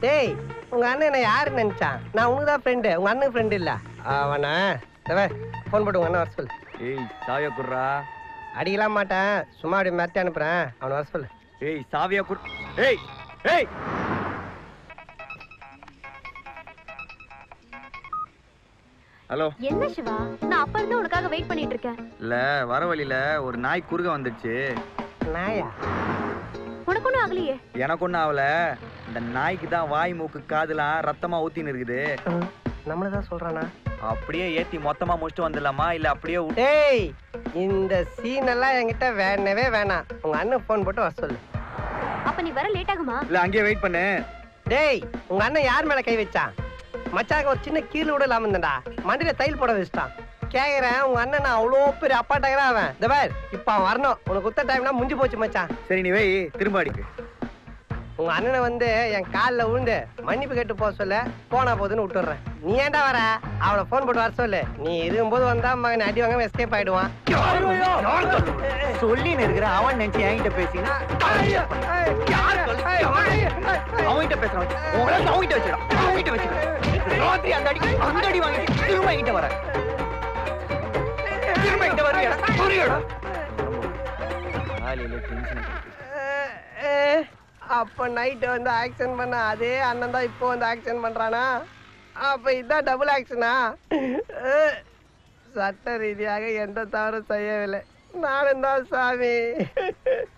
டேய் உங்க அண்ணன் என்ன யாரு நினைச்சான் நான் உனக்கு தான் ஃப்ரெண்டு உங்க அண்ணன் ஃப்ரெண்டு இல்ல அவனா ஃபோன் போட்டு உங்க அண்ணன் வர சொல்லு ஏய் சாவியா குடுறா அடிக்கலாம் மாட்டேன் சும்மா அப்படி மிரட்டி அனுப்புறேன் அவனை வர சொல்லு ஏய் சாவியா குடு ஏய் ஏய் ஹலோ என்ன சிவா நான் அப்ப இருந்து உனக்காக வெயிட் பண்ணிட்டு இருக்கேன் இல்ல வர வழியில ஒரு நாய் குறுக்க வந்துடுச்சு நாயா உனக்கு ஒண்ணும் ஆகலையே எனக்கு ஒன்றும் ஆகல இந்த நாய்க்கு தான் வாய் மூக்கு காதுலாம் ரத்தமா ஊத்தின்னு இருக்குது நம்மள தான் சொல்றானா அப்படியே ஏத்தி மொத்தமா முடிச்சுட்டு வந்துடலாமா இல்ல அப்படியே விட்டு- டேய் இந்த சீன் எல்லாம் என்கிட்ட வேணவே வேணாம் உங்க அண்ணன் ஃபோன் போட்டு வர சொல்லு அப்ப நீ வர லேட் ஆகுமா இல்ல அங்கேயே வெயிட் பண்ணு டேய் உங்க அண்ணன் யார் மேல கை வச்சான் மச்சாக்கு ஒரு சின்ன கீழ் விட இல்லாம இருந்தா மண்டியில தையல் போட வச்சுட்டான் கேக்குறேன் உங்க அண்ணன் நான் அவ்வளோ பெரிய அப்பா டயரா அவன் இந்த பார் இப்ப அவன் வரணும் உனக்கு குத்த டைம்னா முடிஞ்சு போச்சு மச்சான் சரி நீ வெய் திரும்ப அடிக்கு உங்க அண்ணனை வந்து என் காலில் விழுந்து மன்னிப்பு கேட்டு போக சொல்ல போனா போதுன்னு விட்டுடுறேன் நீ ஏன்டா வர அவளை ஃபோன் போட்டு வர சொல்லு நீ இருக்கும்போது வந்தா மகன் அடி வாங்க எஸ்கேப் ஆயிடுவான் சொல்லி இருக்கிற அவன் நினைச்சு என்கிட்ட பேசினா அவன்கிட்ட பேசுறான் உங்களை அவன்கிட்ட வச்சிடும் அவன்கிட்ட வச்சுக்கிறேன் ராத்திரி அந்த அடி அந்த அடி வாங்கிட்டு திரும்ப என்கிட்ட வர திரும்ப என்கிட்ட வருவியா புரியுடா காலையில டென்ஷன் அப்ப நைட்டு வந்து ஆக்ஷன் பண்ண அதே அண்ணன் தான் இப்போ வந்து ஆக்ஷன் பண்றானா அப்ப இதான் டபுள் ஆக்ஷனா சட்ட ரீதியாக எந்த தவறும் செய்யவில்லை நானும் தான் சாமி